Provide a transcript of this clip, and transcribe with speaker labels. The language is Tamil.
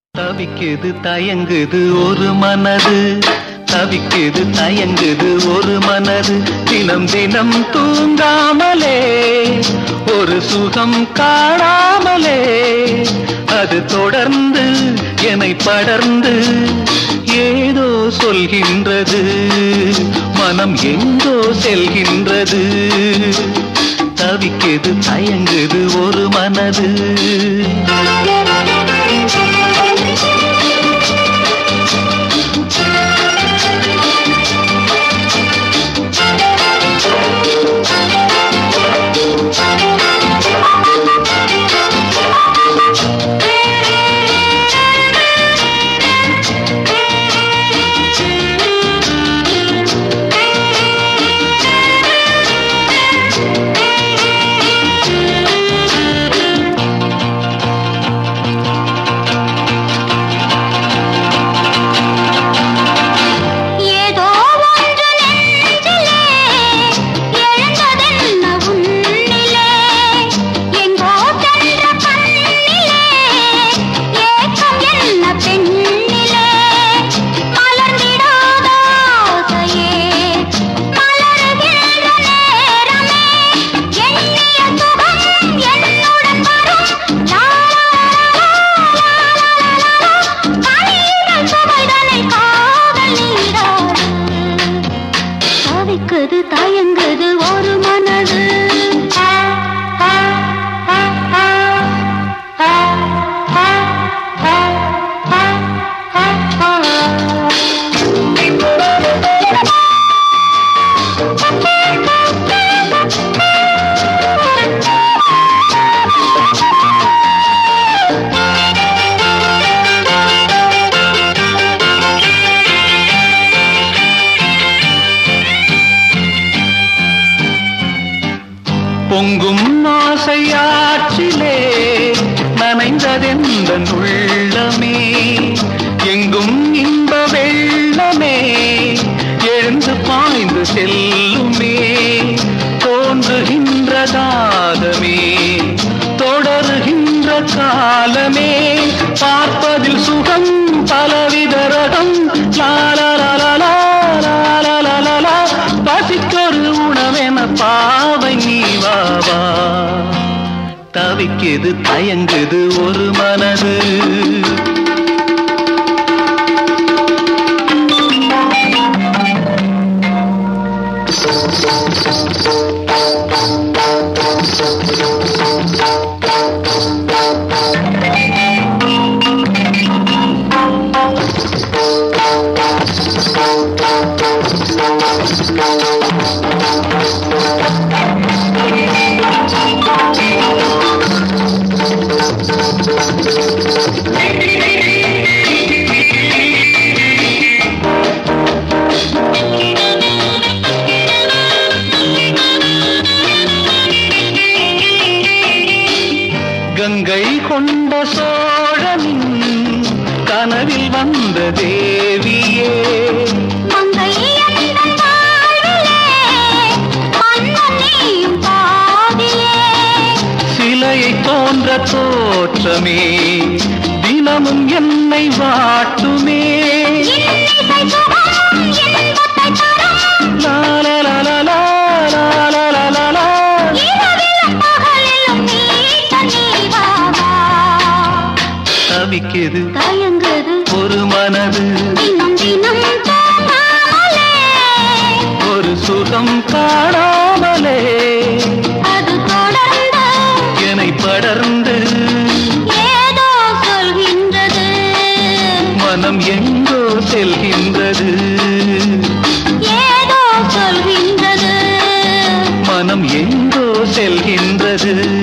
Speaker 1: தவிக்குது தயங்குது ஒரு மனது தவிக்குது தயங்குது ஒரு மனது தினம் தினம் தூங்காமலே ஒரு சுகம் காணாமலே அது தொடர்ந்து என்னை படர்ந்து ஏதோ சொல்கின்றது மனம் எங்கோ செல்கின்றது தவிக்குது தயங்குது ஒரு மனது
Speaker 2: ஏதோ ஒன்று நெஞ்சிலே எழுந்ததென்ன உன்னிலே எங்கோ சென்ற கண்ணிலே ஏக்கம் என்ன பெண்ணிலே மலர்ந்திடாத ஆசையே மலருகின்ற நேரமே எண்ணிய சுகம் என்னுடன் வரும் லா லா லா கண்ணீர்கள் சுவைதனை காதல் நீராடு தவிக்குது தயங்குது ஒரு மனது
Speaker 1: பொங்கும் ஆசையாற்றிலே நனைந்ததெந்த உள்ளமே எங்கும் இன்ப வெள்ளமே எழுந்து பாய்ந்து செல்லுமே தோன்றுகின்ற தாகமே தொடருகின்ற காலமே பார்ப்பதில் சுகம் பலவித ரகம் லாலலலலா, லாலலலலா. பசிக்கொரு உணவென பாவை நீ வாவா தவிக்குது தயங்குது ஒரு மனது கங்கை கொண்ட சோழனின் கனவில் வந்த தேவியே
Speaker 2: மங்கை எந்தன் வாழ்விலே மன்னன் நீயும் பாதியே
Speaker 1: சிலையை தோன்ற தோற்றமே தினமும் என்னை வாட்டுமே
Speaker 2: இன்னிசை சுகம் இன்பத்தை தரும்
Speaker 1: லாலலலலா, லாலலலலா.
Speaker 2: இரவிலும் பகலிலும் நீட்ட நீவாவா
Speaker 1: தவிக்குது
Speaker 2: தயங்குது
Speaker 1: ஒரு மனது
Speaker 2: தினம் தினம் தூங்காமலே
Speaker 1: ஒரு சுகம் காணாமலே
Speaker 2: அது தொடர்ந்து
Speaker 1: என்னை படர்ந்து
Speaker 2: ஏதோ சொல்கின்றது
Speaker 1: மனம் எங்கோ செல்கின்றது
Speaker 2: ஏதோ சொல்கின்றது
Speaker 1: மனம் எங்கோ செல்கின்றது